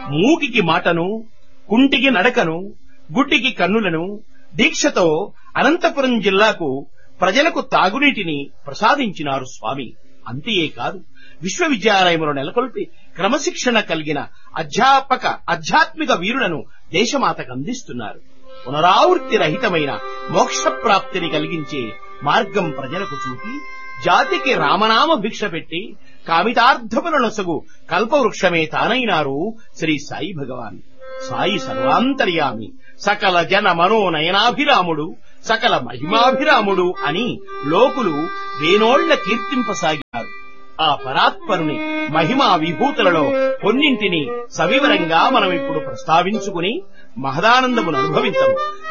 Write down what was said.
మూకికి మాటను కుంటికి నడకను గుడ్డికి కన్నులను దీక్షతో అనంతపురం జిల్లాకు ప్రజలకు తాగునీటిని ప్రసాదించినారు స్వామి అంతేకాదు విశ్వవిద్యాలయములు నెలకొల్పి క్రమశిక్షణ కలిగిన అధ్యాపక ఆధ్యాత్మిక వీరులను దేశమాతకు అందిస్తున్నారు పునరావృత్తి రహితమైన మోక్ష ప్రాప్తిని కలిగించే మార్గం ప్రజలకు చూపి జాతికి రామనామ భిక్ష పెట్టి కామితార్థములనొసగు కల్పవృక్షమే తానైనారు శ్రీ సాయి భగవాన్ సాయి సర్వాంతర్యామి సకల జన మనోనయనాభిరాముడు సకల మహిమాభిరాముడు అని లోకులు వేనోళ్ల కీర్తింపసాగారు ఆ పరాత్పరుని మహిమా విభూతులలో కొన్నింటిని సవివరంగా మనం ఇప్పుడు ప్రస్తావించుకుని మహదానందమును అనుభవించము